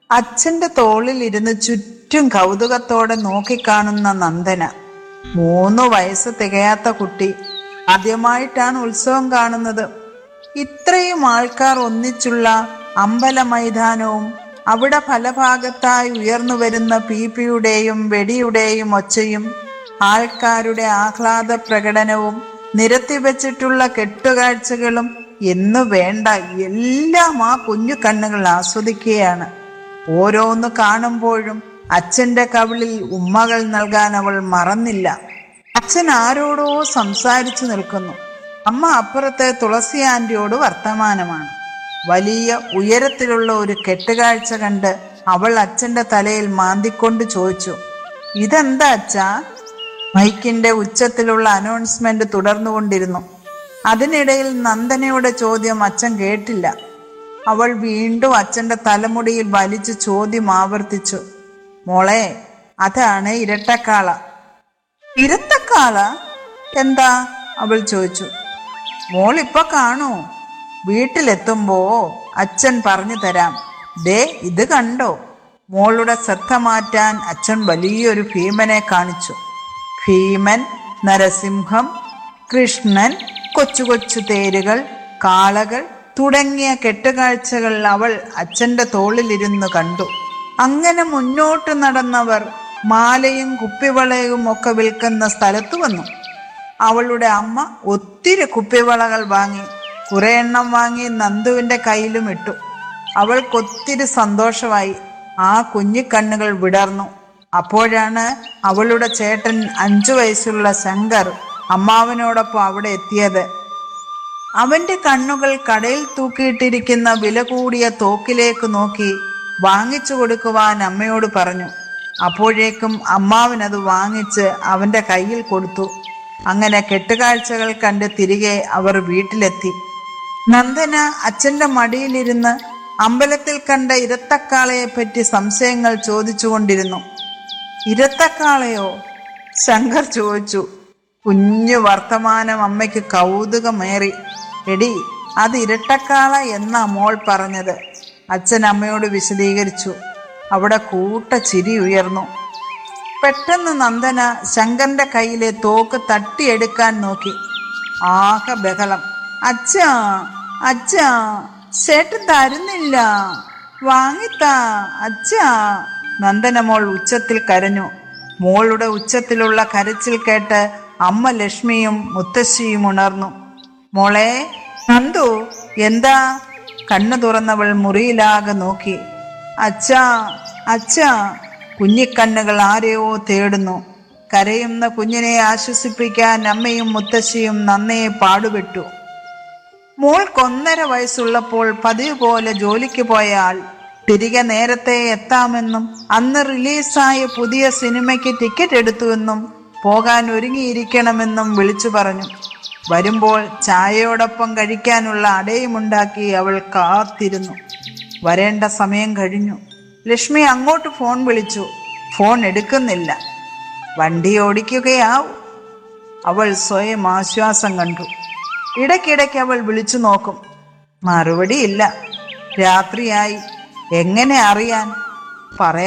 അച്ഛന്റെ തോളിൽ ഇരുന്ന് ചുറ്റും കൗതുകത്തോടെ നോക്കിക്കാണുന്ന നന്ദന മൂന്ന് വയസ്സ് തികയാത്ത കുട്ടി ആദ്യമായിട്ടാണ് ഉത്സവം കാണുന്നത് ഇത്രയും ആൾക്കാർ ഒന്നിച്ചുള്ള അമ്പല മൈതാനവും അവിടെ ഫലഭാഗത്തായി ഉയർന്നു വരുന്ന പീപ്പിയുടെയും വെടിയുടെയും ഒച്ചയും ആൾക്കാരുടെ ആഹ്ലാദ പ്രകടനവും നിരത്തി വെച്ചിട്ടുള്ള കെട്ടുകാഴ്ചകളും എന്നു വേണ്ട എല്ലാം ആ കുഞ്ഞു കണ്ണുകൾ ആസ്വദിക്കുകയാണ് ഓരോന്ന് കാണുമ്പോഴും അച്ഛന്റെ കവിളിൽ ഉമ്മകൾ നൽകാൻ അവൾ മറന്നില്ല അച്ഛൻ ആരോടോ സംസാരിച്ചു നിൽക്കുന്നു അമ്മ അപ്പുറത്തെ തുളസി ആന്റിയോട് വർത്തമാനമാണ് വലിയ ഉയരത്തിലുള്ള ഒരു കെട്ടുകാഴ്ച കണ്ട് അവൾ അച്ഛന്റെ തലയിൽ മാന്തിക്കൊണ്ട് ചോദിച്ചു ഇതെന്താ അച്ഛാ മൈക്കിന്റെ ഉച്ചത്തിലുള്ള അനൗൺസ്മെന്റ് തുടർന്നുകൊണ്ടിരുന്നു അതിനിടയിൽ നന്ദനയുടെ ചോദ്യം അച്ഛൻ കേട്ടില്ല അവൾ വീണ്ടും അച്ഛന്റെ തലമുടിയിൽ വലിച്ചു ചോദ്യം ആവർത്തിച്ചു മോളെ അതാണ് ഇരട്ടക്കാള ഇരട്ടക്കാള എന്താ അവൾ ചോദിച്ചു മോൾ ഇപ്പൊ കാണൂ വീട്ടിലെത്തുമ്പോ അച്ഛൻ പറഞ്ഞു തരാം ദേ ഇത് കണ്ടോ മോളുടെ ശ്രദ്ധ മാറ്റാൻ അച്ഛൻ വലിയൊരു ഭീമനെ കാണിച്ചു ഭീമൻ നരസിംഹം കൃഷ്ണൻ കൊച്ചു കൊച്ചു തേരുകൾ കാളകൾ തുടങ്ങിയ കെട്ടുകാഴ്ചകൾ അവൾ അച്ഛന്റെ തോളിലിരുന്ന് കണ്ടു അങ്ങനെ മുന്നോട്ട് നടന്നവർ മാലയും കുപ്പിവളയും ഒക്കെ വിൽക്കുന്ന സ്ഥലത്ത് വന്നു അവളുടെ അമ്മ ഒത്തിരി കുപ്പിവളകൾ വാങ്ങി കുറെ എണ്ണം വാങ്ങി നന്ദുവിന്റെ കയ്യിലും ഇട്ടു അവൾക്കൊത്തിരി സന്തോഷമായി ആ കുഞ്ഞിക്കണ്ണുകൾ വിടർന്നു അപ്പോഴാണ് അവളുടെ ചേട്ടൻ അഞ്ചു വയസ്സുള്ള ശങ്കർ അമ്മാവനോടൊപ്പം അവിടെ എത്തിയത് അവന്റെ കണ്ണുകൾ കടയിൽ തൂക്കിയിട്ടിരിക്കുന്ന വില കൂടിയ തോക്കിലേക്ക് നോക്കി വാങ്ങിച്ചു കൊടുക്കുവാൻ അമ്മയോട് പറഞ്ഞു അപ്പോഴേക്കും അമ്മാവൻ അത് വാങ്ങിച്ച് അവന്റെ കയ്യിൽ കൊടുത്തു അങ്ങനെ കെട്ടുകാഴ്ചകൾ കണ്ട് തിരികെ അവർ വീട്ടിലെത്തി നന്ദന അച്ഛന്റെ മടിയിലിരുന്ന് അമ്പലത്തിൽ കണ്ട ഇരത്തക്കാളയെ പറ്റി സംശയങ്ങൾ ചോദിച്ചുകൊണ്ടിരുന്നു ഇരത്തക്കാളയോ ശങ്കർ ചോദിച്ചു കുഞ്ഞു വർത്തമാനം അമ്മയ്ക്ക് കൗതുകമേറി എടി അത് ഇരട്ടക്കാള എന്നാ മോൾ പറഞ്ഞത് അച്ഛൻ അമ്മയോട് വിശദീകരിച്ചു അവിടെ കൂട്ട ചിരി ഉയർന്നു പെട്ടെന്ന് നന്ദന ശങ്കറിന്റെ കയ്യിലെ തോക്ക് തട്ടിയെടുക്കാൻ നോക്കി ആകെ ബഹളം അച്ഛാ അച്ഛാ ചേട്ടൻ തരുന്നില്ല വാങ്ങിത്താ അച്ഛാ നന്ദന മോൾ ഉച്ചത്തിൽ കരഞ്ഞു മോളുടെ ഉച്ചത്തിലുള്ള കരച്ചിൽ കേട്ട് അമ്മ ലക്ഷ്മിയും മുത്തശ്ശിയും ഉണർന്നു മോളെ നന്ദു എന്താ കണ്ണു തുറന്നവൾ മുറിയിലാകെ നോക്കി അച്ഛാ അച്ഛാ കുഞ്ഞിക്കണ്ണുകൾ ആരെയോ തേടുന്നു കരയുന്ന കുഞ്ഞിനെ ആശ്വസിപ്പിക്കാൻ അമ്മയും മുത്തശ്ശിയും നന്നേ പാടുപെട്ടു മോൾക്ക് ഒന്നര വയസ്സുള്ളപ്പോൾ പതിവ് പോലെ ജോലിക്ക് പോയ ആൾ തിരികെ നേരത്തെ എത്താമെന്നും അന്ന് റിലീസായ പുതിയ സിനിമയ്ക്ക് ടിക്കറ്റ് എടുത്തുവെന്നും പോകാൻ ഒരുങ്ങിയിരിക്കണമെന്നും വിളിച്ചു പറഞ്ഞു വരുമ്പോൾ ചായയോടൊപ്പം കഴിക്കാനുള്ള അടയുമുണ്ടാക്കി അവൾ കാത്തിരുന്നു വരേണ്ട സമയം കഴിഞ്ഞു ലക്ഷ്മി അങ്ങോട്ട് ഫോൺ വിളിച്ചു ഫോൺ എടുക്കുന്നില്ല വണ്ടി ഓടിക്കുകയാവും അവൾ സ്വയം ആശ്വാസം കണ്ടു ഇടയ്ക്കിടയ്ക്ക് അവൾ വിളിച്ചു നോക്കും മറുപടിയില്ല രാത്രിയായി എങ്ങനെ അറിയാൻ പറയാൻ